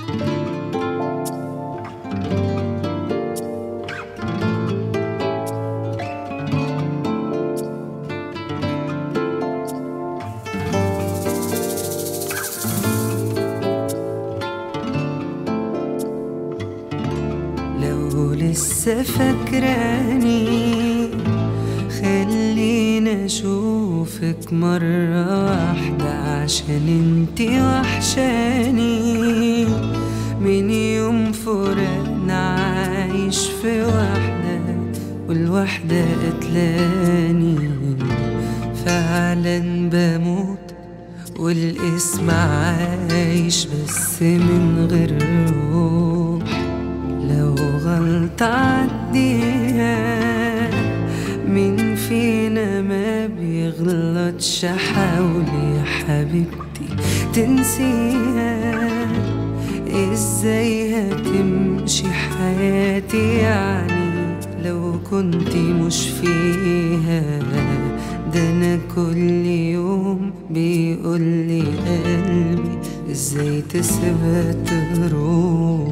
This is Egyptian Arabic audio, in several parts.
لو لسه فاكراني خلينا اشوفك مرة واحدة عشان انتي وحشاني من يوم فراقنا عايش في وحدة والوحدة قتلاني فعلا بموت والاسم عايش بس من غير روح لو غلطة عديها مين فينا ما بيغلطش حاول يا حبيبتي تنسيها ازاي هتمشي حياتي يعني لو كنتي مش فيها ده انا كل يوم بيقولي قلبي ازاي تسيبها تروح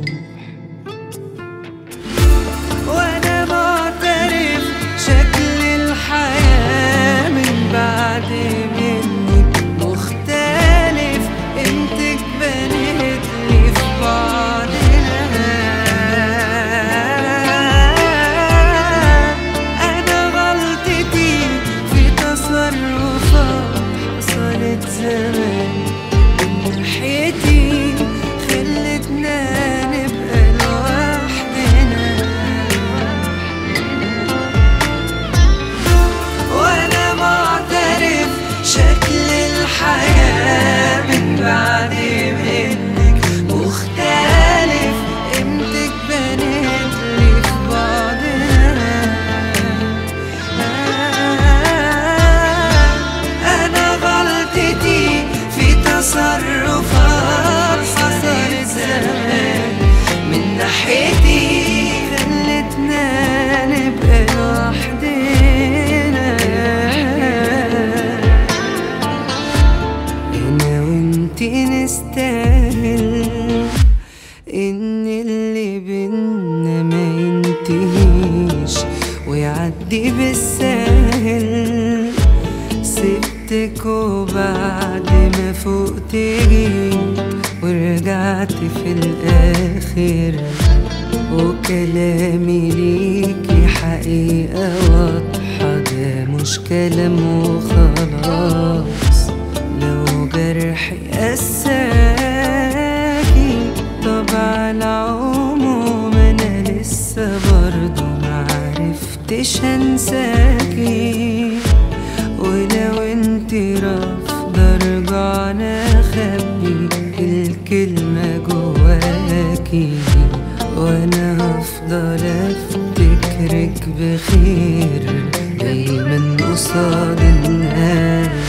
وانا معترف شكل الحياة من بعد منك مختلف انتك بنيت لي في بعضنا انا غلطتي في تصرفات حصلت زمان من ناحيتي خلتنا نبقى لوحدنا وانا معترف شكل الحياة من بعد منك مختلف قيمتك بنت لي في بعضنا انا غلطتي في تصرفات حصلت زمان من ناحيتي خلتنا نبقى لوحدنا انا وانتي نستاهل ان اللي بينا ما ينتهيش ويعدي بالساهل سبتك وبعد ما فقت جيت ورجعت في الاخر وكلامي ليكي حقيقة واضحة ده مش كلام وخلاص لو جرحي قساكي طب على العموم انا لسه برضه معرفتش انساكي ولو انت رافضة ارجع انا اخبي الكلمة جواكي وانا هفضل افتكرك بخير دايما قصاد الناس